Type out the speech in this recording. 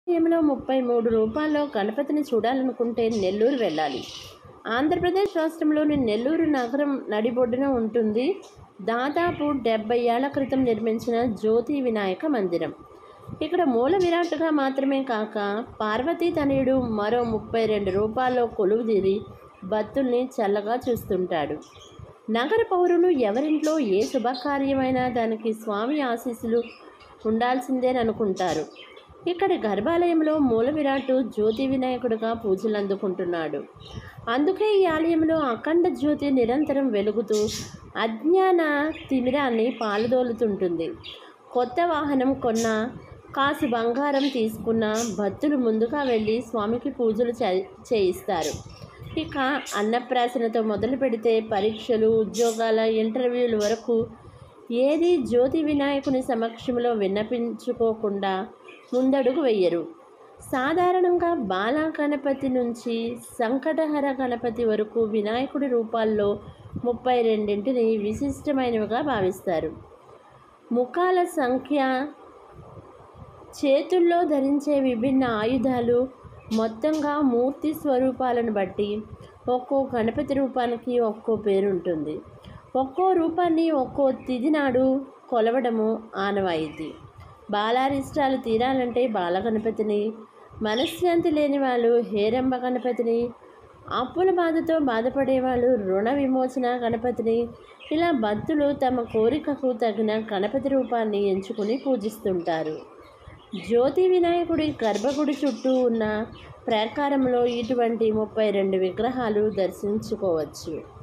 సమయంలో ముప్పై మూడు రూపాయల్లో గణపతిని చూడాలనుకుంటే నెల్లూరు వెళ్ళాలి ఆంధ్రప్రదేశ్ రాష్ట్రంలోని నెల్లూరు నగరం నడిబొడ్డున ఉంటుంది దాదాపు డెబ్బై ఏళ్ల క్రితం నిర్మించిన జ్యోతి వినాయక మందిరం ఇక్కడ మూల విరాట్గా మాత్రమే కాక పార్వతీ తనయుడు మరో ముప్పై రెండు రూపాయల్లో కొలువుదీరి భక్తుల్ని చల్లగా చూస్తుంటాడు నగర పౌరులు ఎవరింట్లో ఏ శుభకార్యమైనా దానికి స్వామి ఆశీస్సులు ఉండాల్సిందేననుకుంటారు ఇక్కడ గర్భాలయంలో మూల విరాట్ జ్యోతి వినాయకుడిగా పూజలు అందుకుంటున్నాడు అందుకే ఈ ఆలయంలో అఖండ జ్యోతి నిరంతరం వెలుగుతూ అజ్ఞాన తిమిరాన్ని పాలదోలుతుంటుంది కొత్త వాహనం కొన్న కాసు బంగారం తీసుకున్న భక్తులు ముందుగా వెళ్ళి స్వామికి పూజలు చే- చేయిస్తారు ఇక అన్నప్రాసనతో మొదలు పెడితే పరీక్షలు ఉద్యోగాల ఇంటర్వ్యూల వరకు ఏది జ్యోతి వినాయకుని సమక్షంలో విన్నపించుకోకుండా ముందడుగు వెయ్యరు సాధారణంగా బాలా గణపతి నుంచి సంకటహర గణపతి వరకు వినాయకుడి రూపాల్లో ముప్పై రెండింటిని విశిష్టమైనవిగా భావిస్తారు ముఖాల సంఖ్య చేతుల్లో ధరించే విభిన్న ఆయుధాలు మొత్తంగా మూర్తి స్వరూపాలను బట్టి ఒక్కో గణపతి రూపానికి ఒక్కో పేరు ఉంటుంది ఒక్కో రూపాన్ని ఒక్కో తిథి నాడు కొలవడము ఆనవాయితీ బాలారిష్టాలు తీరాలంటే బాలగణపతిని మనశ్శాంతి లేని వాళ్ళు హేరంబ గణపతిని అప్పుల బాధతో బాధపడేవాళ్ళు రుణ విమోచన గణపతిని ఇలా భక్తులు తమ కోరికకు తగిన గణపతి రూపాన్ని ఎంచుకుని పూజిస్తుంటారు జ్యోతి వినాయకుడి గర్భగుడి చుట్టూ ఉన్న ప్రాకారంలో ఇటువంటి ముప్పై రెండు విగ్రహాలు దర్శించుకోవచ్చు